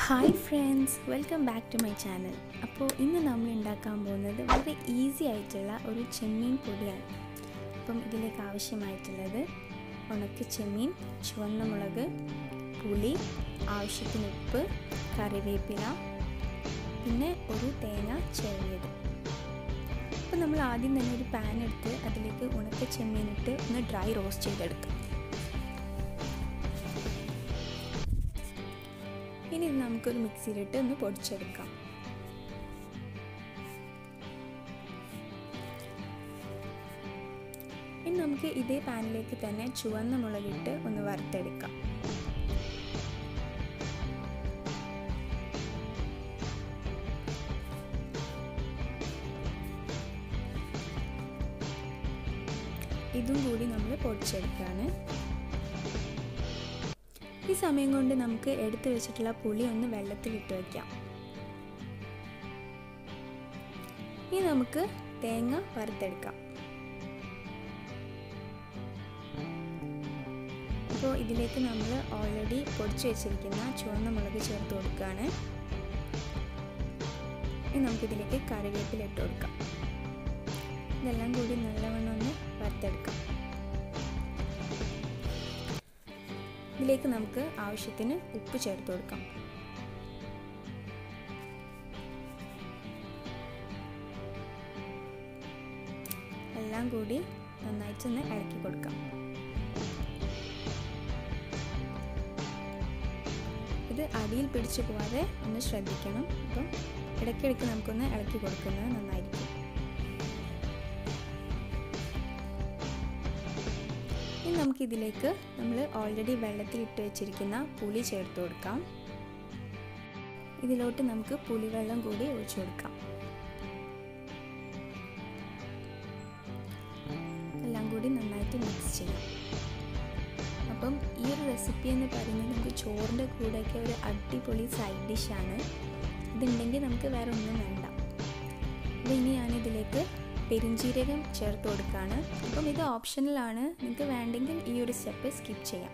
hi friends welcome back to my channel അപ്പോൾ ഇന്ന് നമ്മൾ ഉണ്ടാക്കാൻ പോകുന്നത് വളരെ ഈസി ആയിട്ടുള്ള ഒരു ചെമ്മീൻ പൊടിയാണ് അപ്പം ഇതിലേക്ക് ആവശ്യമായിട്ടുള്ളത് ഉണക്ക ചെമ്മീൻ ചുവന്ന മുളക് പുളി ആവശ്യത്തിന് ഉപ്പ് കറിവേപ്പില പിന്നെ ഒരു തേങ്ങ ചെറിയത് അപ്പോൾ നമ്മൾ ആദ്യം തന്നെ ഒരു പാൻ എടുത്ത് അതിലേക്ക് ഉണക്ക ചെമ്മീൻ ഇട്ട് ഒന്ന് ഡ്രൈ റോസ്റ്റ് ചെയ്തെടുക്കാം ഇനി ഇത് നമുക്കൊരു മിക്സിയിലിട്ട് ഒന്ന് പൊടിച്ചെടുക്കാം ഇനി നമുക്ക് ഇതേ പാനിലേക്ക് തന്നെ ചുവന്ന മുളകിട്ട് ഒന്ന് വറുത്തെടുക്കാം ഇതും കൂടി നമ്മൾ പൊടിച്ചെടുക്കുകയാണ് ഈ സമയം കൊണ്ട് നമുക്ക് എടുത്തു വെച്ചിട്ടുള്ള പുളി ഒന്ന് വെള്ളത്തിലിട്ട് വയ്ക്കാം ഇനി നമുക്ക് തേങ്ങ വറുത്തെടുക്കാം അപ്പോൾ ഇതിലേക്ക് നമ്മൾ ഓൾറെഡി പൊടിച്ചു വെച്ചിരിക്കുന്ന ചുവന്ന മുളക് ചേർത്ത് കൊടുക്കുകയാണ് ഇനി നമുക്കിതിലേക്ക് കറിവേപ്പില ഇട്ട് കൊടുക്കാം ഇതെല്ലാം കൂടി നല്ലവണ്ണം ഒന്ന് വറുത്തെടുക്കാം ഇതിലേക്ക് നമുക്ക് ആവശ്യത്തിന് ഉപ്പ് ചേർത്ത് കൊടുക്കാം എല്ലാം കൂടി നന്നായിട്ടൊന്ന് ഇളക്കി കൊടുക്കാം ഇത് അടിയിൽ പിടിച്ചു പോവാതെ ഒന്ന് ശ്രദ്ധിക്കണം അപ്പം ഇടയ്ക്കിടയ്ക്ക് നമുക്കൊന്ന് ഇളക്കി കൊടുക്കുന്നത് നന്നായിരിക്കും ഇനി നമുക്കിതിലേക്ക് നമ്മൾ ഓൾറെഡി വെള്ളത്തിൽ ഇട്ട് വെച്ചിരിക്കുന്ന പുളി ചേർത്ത് കൊടുക്കാം ഇതിലോട്ട് നമുക്ക് പുളിവെള്ളം കൂടി ഒഴിച്ചു കൊടുക്കാം എല്ലാം കൂടി നന്നായിട്ട് മിക്സ് ചെയ്യാം അപ്പം ഈ ഒരു റെസിപ്പി എന്ന് പറയുന്നത് നമുക്ക് ചോറിൻ്റെ കൂടെയൊക്കെ ഒരു അടിപൊളി സൈഡ് ഡിഷാണ് ഇതുണ്ടെങ്കിൽ നമുക്ക് വേറെ ഒന്നും വേണ്ട അപ്പോൾ ഇനി ഞാനിതിലേക്ക് പെരിഞ്ചീരകം ചേർത്ത് കൊടുക്കുകയാണ് അപ്പം ഇത് ഓപ്ഷണലാണ് നിങ്ങൾക്ക് വേണ്ടെങ്കിൽ ഈ ഒരു സ്റ്റെപ്പ് സ്കിപ്പ് ചെയ്യാം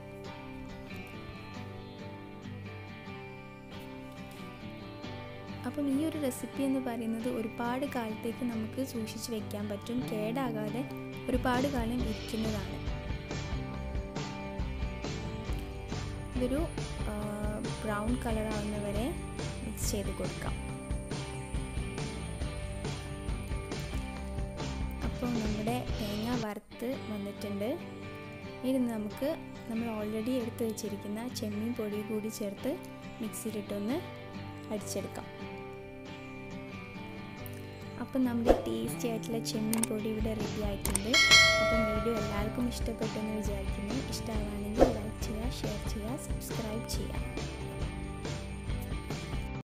അപ്പം ഈ ഒരു റെസിപ്പി എന്ന് പറയുന്നത് ഒരുപാട് കാലത്തേക്ക് നമുക്ക് സൂക്ഷിച്ച് വെക്കാൻ പറ്റും കേടാകാതെ ഒരുപാട് കാലം ഇരിക്കുന്നതാണ് ഇതൊരു ബ്രൗൺ കളർ ആവുന്നവരെ മിക്സ് ചെയ്ത് കൊടുക്കാം അപ്പോൾ നമ്മുടെ തേങ്ങ വറുത്ത് വന്നിട്ടുണ്ട് ഇനി നമുക്ക് നമ്മൾ ഓൾറെഡി എടുത്ത് വെച്ചിരിക്കുന്ന ചെമ്മീൻ പൊടി കൂടി ചേർത്ത് മിക്സിയിലിട്ടൊന്ന് അടിച്ചെടുക്കാം അപ്പം നമ്മുടെ ടേസ്റ്റി ആയിട്ടുള്ള ചെമ്മീൻ പൊടി ഇവിടെ റെഡി ആയിട്ടുണ്ട് അപ്പം വീഡിയോ എല്ലാവർക്കും ഇഷ്ടപ്പെട്ടെന്ന് വിചാരിക്കുന്നു ഇഷ്ടമാണെങ്കിൽ ലൈക്ക് ചെയ്യുക ഷെയർ ചെയ്യുക സബ്സ്ക്രൈബ് ചെയ്യുക